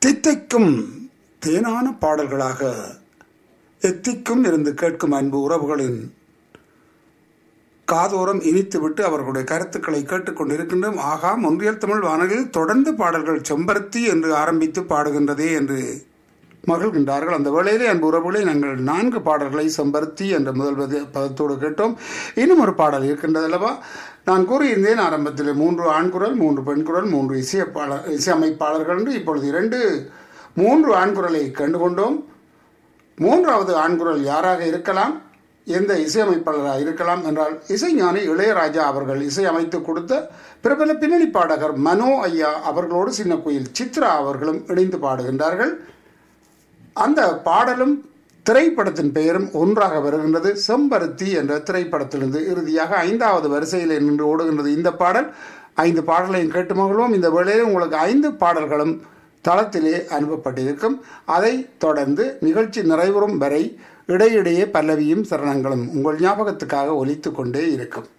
தித்தைக்கும் தேனான பாடல்களாக எத்திக்கும் இருந்து கேட்கும் அன்பு உறவுகளின் காதோரம் இனித்துவிட்டு அவர்களுடைய கருத்துக்களை கேட்டுக்கொண்டிருக்கின்றோம் ஆகா ஒன்றியல் தமிழ் வானொலியில் தொடர்ந்து பாடல்கள் செம்பருத்தி என்று ஆரம்பித்து பாடுகின்றதே என்று மகிழ்கின்றார்கள் அந்த வேளையிலே அன்பு உறவுகளை நாங்கள் நான்கு பாடல்களை செம்பருத்தி என்ற முதல் பத- பதத்தோடு கேட்டோம் இன்னும் ஒரு பாடல் இருக்கின்றது அல்லவா நான் கூறியிருந்தேன் ஆரம்பத்தில் மூன்று ஆண் குரல் மூன்று பெண் குரல் மூன்று இசையப்பாளர் இசையமைப்பாளர்கள் என்று இப்பொழுது இரண்டு மூன்று ஆண் குரலை கண்டுகொண்டோம் மூன்றாவது ஆண்குரல் யாராக இருக்கலாம் எந்த இசையமைப்பாளராக இருக்கலாம் என்றால் இசைஞானி இளையராஜா அவர்கள் இசையமைத்து கொடுத்த பிரபல பின்னணி பாடகர் மனோ ஐயா அவர்களோடு சின்ன குயில் சித்ரா அவர்களும் இணைந்து பாடுகின்றார்கள் அந்த பாடலும் திரைப்படத்தின் பெயரும் ஒன்றாக வருகின்றது செம்பருத்தி என்ற திரைப்படத்திலிருந்து இறுதியாக ஐந்தாவது வரிசையில் நின்று ஓடுகின்றது இந்த பாடல் ஐந்து பாடல்களையும் கேட்டு மகிழ்வோம் இந்த வேளையில் உங்களுக்கு ஐந்து பாடல்களும் தளத்திலே அனுப்பப்பட்டிருக்கும் அதை தொடர்ந்து நிகழ்ச்சி நிறைவுறும் வரை இடையிடையே பல்லவியும் சரணங்களும் உங்கள் ஞாபகத்துக்காக ஒலித்து கொண்டே இருக்கும்